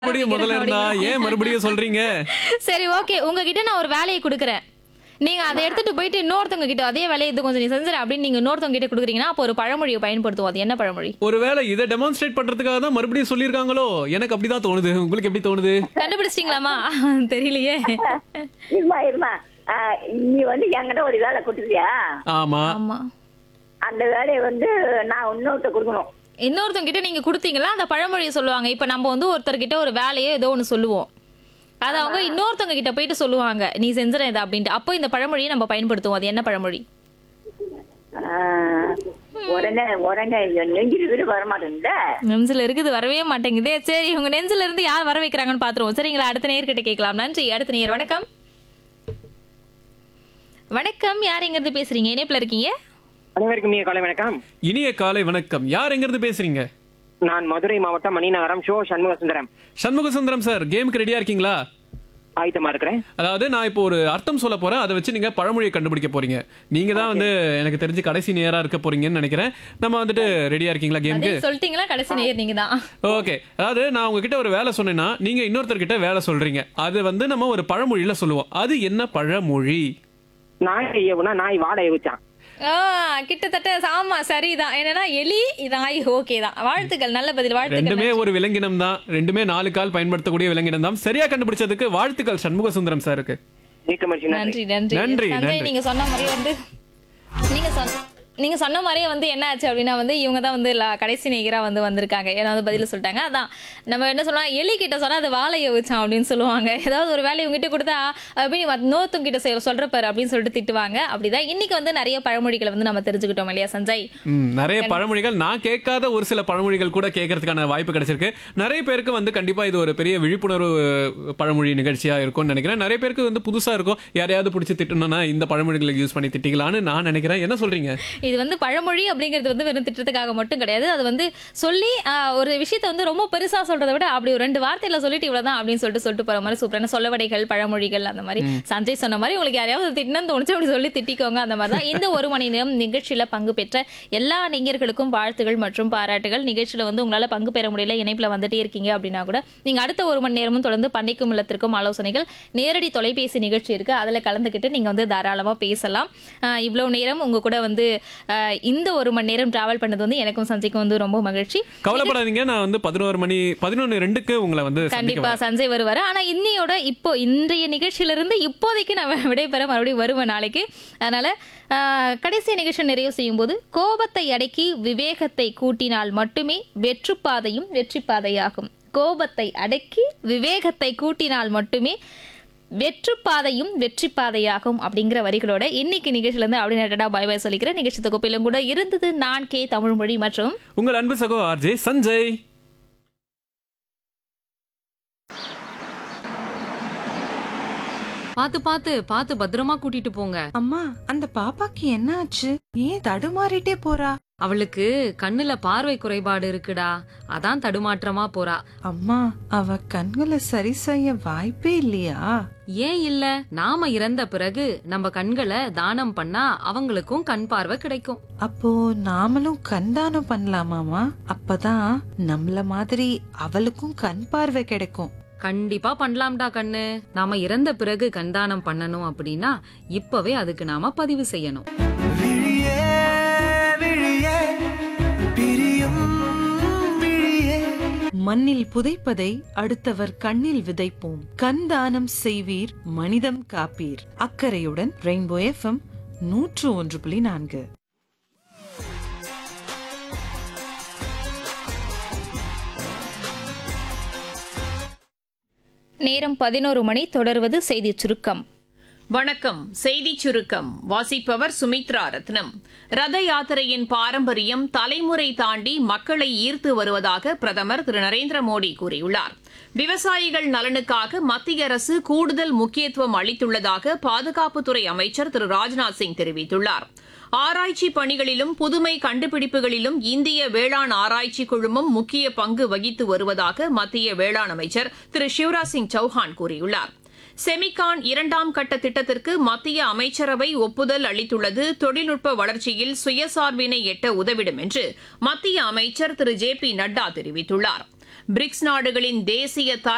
மறுபடியும் முதல்ல இருந்தா ஏன் மறுபடியும் சொல்றீங்க சரி ஓகே உங்ககிட்ட நான் ஒரு வேலையை கொடுக்குறேன் நீங்க அதை எடுத்துட்டு போயிட்டு இன்னொருத்தவங்க கிட்ட அதே வேலையை இது கொஞ்சம் நீ செஞ்சிரு அப்படின்னு நீங்க இன்னொருத்தவங்க கிட்ட கொடுக்குறீங்கன்னா அப்போ ஒரு பழமொழியை பயன்படுத்துவோம் அது என்ன பழமொழி ஒருவேளை இதை டெமான்ஸ்ட்ரேட் பண்றதுக்காக தான் மறுபடியும் சொல்லியிருக்காங்களோ எனக்கு அப்படிதான் தோணுது உங்களுக்கு எப்படி தோணுது கண்டுபிடிச்சிட்டீங்களாமா தெரியலையே இருமா இருமா ஆ, நீ வந்து என்கிட்ட ஒரு வேலை கொடுத்துருக்கியா ஆமா ஆமா அந்த வேலையை வந்து நான் இன்னொருத்த கொடுக்கணும் இன்னொருத்தவங்க கிட்ட நீங்க கொடுத்தீங்களா அந்த பழமொழியை சொல்லுவாங்க இப்ப நம்ம வந்து ஒருத்தர்கிட்ட ஒரு வேலையோ ஏதோ ஒண்ணு சொல்லுவோம் அது அவங்க இன்னொருத்தவங்க கிட்ட போயிட்டு சொல்லுவாங்க நீ செஞ்சிட இதை அப்படின்ட்டு அப்போ இந்த பழமொழியை நம்ம பயன்படுத்துவோம் அது என்ன பழமொழி ஆ, உடனே உடனே நெஞ்சில் வீடு வரமாட்டேங்குதே நெஞ்சில இருக்குது வரவே மாட்டேங்குதே சரி உங்க நெஞ்சில இருந்து யார் வர வைக்கிறாங்கன்னு பாத்துருவோம் சரிங்களா அடுத்த நேர்கிட்ட கேட்கலாம் நன்றி அடுத்த நேர் வணக்கம் வணக்கம் யார் எங்க இருந்து பேசுறீங்க இணைப்புல இருக்கீங்க அனைவருக்கும் இனிய காலை வணக்கம் இனிய காலை வணக்கம் யார் எங்க இருந்து பேசுறீங்க நான் மதுரை மாவட்டம் மணிநகரம் ஷோ சண்முக சுந்தரம் சண்முக சுந்தரம் சார் கேமுக்கு ரெடியா இருக்கீங்களா ஆயத்தமா இருக்கிறேன் அதாவது நான் இப்போ ஒரு அர்த்தம் சொல்ல போறேன் அதை வச்சு நீங்க பழமொழியை கண்டுபிடிக்க போறீங்க நீங்க தான் வந்து எனக்கு தெரிஞ்சு கடைசி நேரா இருக்க போறீங்கன்னு நினைக்கிறேன் நம்ம வந்துட்டு ரெடியா இருக்கீங்களா கேமுக்கு அதே சொல்லிட்டீங்களா கடைசி நேர் நீங்க தான் ஓகே அதாவது நான் உங்ககிட்ட ஒரு வேலை சொன்னேன்னா நீங்க இன்னொருத்தர்கிட்ட வேலை சொல்றீங்க அது வந்து நம்ம ஒரு பழமொழியில சொல்லுவோம் அது என்ன பழமொழி நாய் ஏவுனா நாய் வாடகை வச்சான் ஆ, கிட்டத்தட்ட ஆமா சரிதான் என்னன்னா எலி நாய் ஓகே தான் வாழ்த்துக்கள் நல்ல பதில் வாழ்த்துக்கள் ரெண்டுமே ஒரு விலங்கினம் தான் ரெண்டுமே நாலு கால் பயன்படுத்தக்கூடிய விலங்கினம் தான் சரியா கண்டுபிடிச்சதுக்கு வாழ்த்துக்கள் சண்முக சுந்தரம் சாருக்கு மிக்க மகிழ்ச்சி நன்றி நன்றி நன்றி நன்றி, சஞ்சய் நன்றி. நீங்க சொன்ன மாதிரி வந்து நீங்க சொன்ன நீங்க சொன்ன மாதிரியே வந்து என்ன ஆச்சு அப்படின்னா வந்து இவங்க தான் வந்து லா- கடைசி நேயரா வந்து வந்திருக்காங்க ஏன்னா வந்து பதில சொல்லிட்டாங்க அதான் நம்ம என்ன சொல்லலாம் எலி கிட்ட சொன்னா அது வாழைய வச்சான் அப்படின்னு சொல்லுவாங்க ஏதாவது ஒரு வேலையை இவங்க கிட்ட கொடுத்தா அப்படி நோத்தும் கிட்ட செய்ய சொல்ற பாரு அப்படின்னு சொல்லிட்டு திட்டுவாங்க அப்படிதான் இன்னைக்கு வந்து நிறைய பழமொழிகளை வந்து நம்ம தெரிஞ்சுக்கிட்டோம் இல்லையா சஞ்சய் ம், நிறைய பழமொழிகள் நான் கேட்காத ஒரு சில பழமொழிகள் கூட கேட்கறதுக்கான வாய்ப்பு கிடைச்சிருக்கு நிறைய பேருக்கு வந்து கண்டிப்பா இது ஒரு பெரிய விழிப்புணர்வு பழமொழி நிகழ்ச்சியா இருக்கும்னு நினைக்கிறேன் நிறைய பேருக்கு வந்து புதுசா இருக்கும் யாரையாவது பிடிச்சி திட்டணும்னா இந்த பழமொழிகளை யூஸ் பண்ணி திட்டிக்கலாம்னு நான் நினைக்கிறேன் என்ன சொல்றீங்க இது வந்து பழமொழி அப்படிங்கிறது வந்து வெறும் திட்டத்துக்காக மட்டும் கிடையாது அது வந்து சொல்லி ஆஹ், ஒரு விஷயத்தை வந்து ரொம்ப பெருசா சொல்றதை விட அப்படி ஒரு ரெண்டு வார்த்தையில சொல்லிட்டு இவ்வளவுதான் அப்படின்னு சொல்லிட்டு சொல்லிட்டு போற மாதிரி சூப்பரான சொல்லவடைகள் பழமொழிகள் அந்த மாதிரி சஞ்சய் சொன்ன மாதிரி உங்களுக்கு யாரையாவது திட்டணும்னு தோணுச்சு அப்படி சொல்லி திட்டிக்கோங்க அந்த மாதிரி தான் இந்த ஒரு மணி நேரம் நிகழ்ச்சியில பங்கு பெற்ற எல்லா நேயர்களுக்கும் வாழ்த்துகள் மற்றும் பாராட்டுகள் நிகழ்ச்சியில வந்து உங்களால பங்கு பெற முடியல இணைப்புல வந்துட்டே இருக்கீங்க அப்படின்னா கூட நீங்க அடுத்த ஒரு மணி நேரமும் தொடர்ந்து பண்ணைக்கும் இல்லத்திற்கும் ஆலோசனைகள் நேரடி தொலைபேசி நிகழ்ச்சி இருக்கு அதுல கலந்துக்கிட்டு நீங்க வந்து தாராளமா பேசலாம் ஆஹ் இவ்வளவு நேரம் உங்க கூட வந்து ஆஹ் இந்த ஒரு மணி நேரம் டிராவல் பண்ணது வந்து எனக்கும் சஞ்சய்க்கும் வந்து ரொம்ப மகிழ்ச்சி கவலைப்படாதீங்க நான் வந்து பதினோரு மணி பதினொன்னு ரெண்டுக்கு உங்களை வந்து சந்திக்க கண்டிப்பா சஞ்சய் வருவாரு ஆனா இன்னையோட இப்போ இன்றைய நிகழ்ச்சியில இருந்து இப்போதைக்கு நான் விடைபெற மறுபடியும் வருவேன் நாளைக்கு அதனால ஆஹ், கடைசி நிகழ்ச்சி நிறைவு செய்யும் போது கோபத்தை அடக்கி விவேகத்தை கூட்டினால் மட்டுமே வெற்றுப்பாதையும் வெற்றிப்பாதையாகும் கோபத்தை அடக்கி விவேகத்தை கூட்டினால் மட்டுமே வெற்றுப்பாதையும் வெற்றிப்பாதையாகும் அப்படிங்கிற வரிகளோட இன்னைக்கு நிகழ்ச்சியில இருந்து அப்படி நேரடா பாய் பாய் சொல்லிக்கிறேன் நிகழ்ச்சி தொகுப்பிலும் கூட இருந்தது நான் கே தமிழ்மொழி மற்றும் உங்கள் அன்பு சகோ ஆர்ஜே சஞ்சய் பாத்து பாத்து பாத்து பத்திரமா கூட்டிட்டு போங்க அம்மா அந்த பாப்பாக்கு என்ன ஆச்சு ஏன் தடுமாறிட்டே போறா அவளுக்கு கண்ணுல பார்வை குறைபாடு இருக்குடா அதான் தடுமாற்றமா போறா அம்மா அவ கண்களை சரி செய்ய வாய்ப்பே இல்லையா ஏன் இல்ல நாம இறந்த பிறகு நம்ம கண்களை தானம் பண்ணா அவங்களுக்கும் கண் பார்வை கிடைக்கும் அப்போ நாமளும் கண் தானம் பண்ணலாமாமா அப்பதான் நம்மள மாதிரி அவளுக்கும் கண் பார்வை கிடைக்கும் கண்டிப்பா பண்ணலாம்டா கண்ணு நாம இறந்த பிறகு கண்தானம் பண்ணணும் அப்படின்னா இப்பவே அதுக்கு நாம பதிவு செய்யணும் விழியே விழியே பிரியும் விழியே மண்ணில் புதைப்பதை அடுத்தவர் கண்ணில் விதைப்போம் கண் தானம் செய்வீர் மனிதம் காப்பீர் அக்கறையுடன் ரெயின்போ எஃப்எம் நூற்று ஒன்று புள்ளி நான்கு நேரம் பதினோரு மணி தொடர்வது செய்தி சுருக்கம் வணக்கம் செய்திச் சுருக்கம் வாசிப்பவர் சுமித்ரா ரத்னம் ரத யாத்திரையின் பாரம்பரியம் தலைமுறை தாண்டி மக்களை ஈர்த்து வருவதாக பிரதமர் திரு நரேந்திர மோடி கூறியுள்ளார் விவசாயிகள் நலனுக்காக மத்திய அரசு கூடுதல் முக்கியத்துவம் அளித்துள்ளதாக பாதுகாப்புத்துறை அமைச்சர் திரு ராஜ்நாத் சிங் தெரிவித்துள்ளார் ஆராய்ச்சி பணிகளிலும் புதுமை கண்டுபிடிப்புகளிலும் இந்திய வேளாண் ஆராய்ச்சி குழுமம் முக்கிய பங்கு வகித்து வருவதாக மத்திய வேளாண் அமைச்சர் திரு சிவராஜ் சிங் சௌஹான் கூறியுள்ளார் செமிகான் இரண்டாம் கட்ட திட்டத்திற்கு மத்திய அமைச்சரவை ஒப்புதல் அளித்துள்ளது தொழில்நுட்ப வளர்ச்சியில் சுயசார்பினை எட்ட உதவிடும் என்று மத்திய அமைச்சர் திரு ஜே பி நட்டா தெரிவித்துள்ளார் பிரிக்ஸ் நாடுகளின் தேசிய தர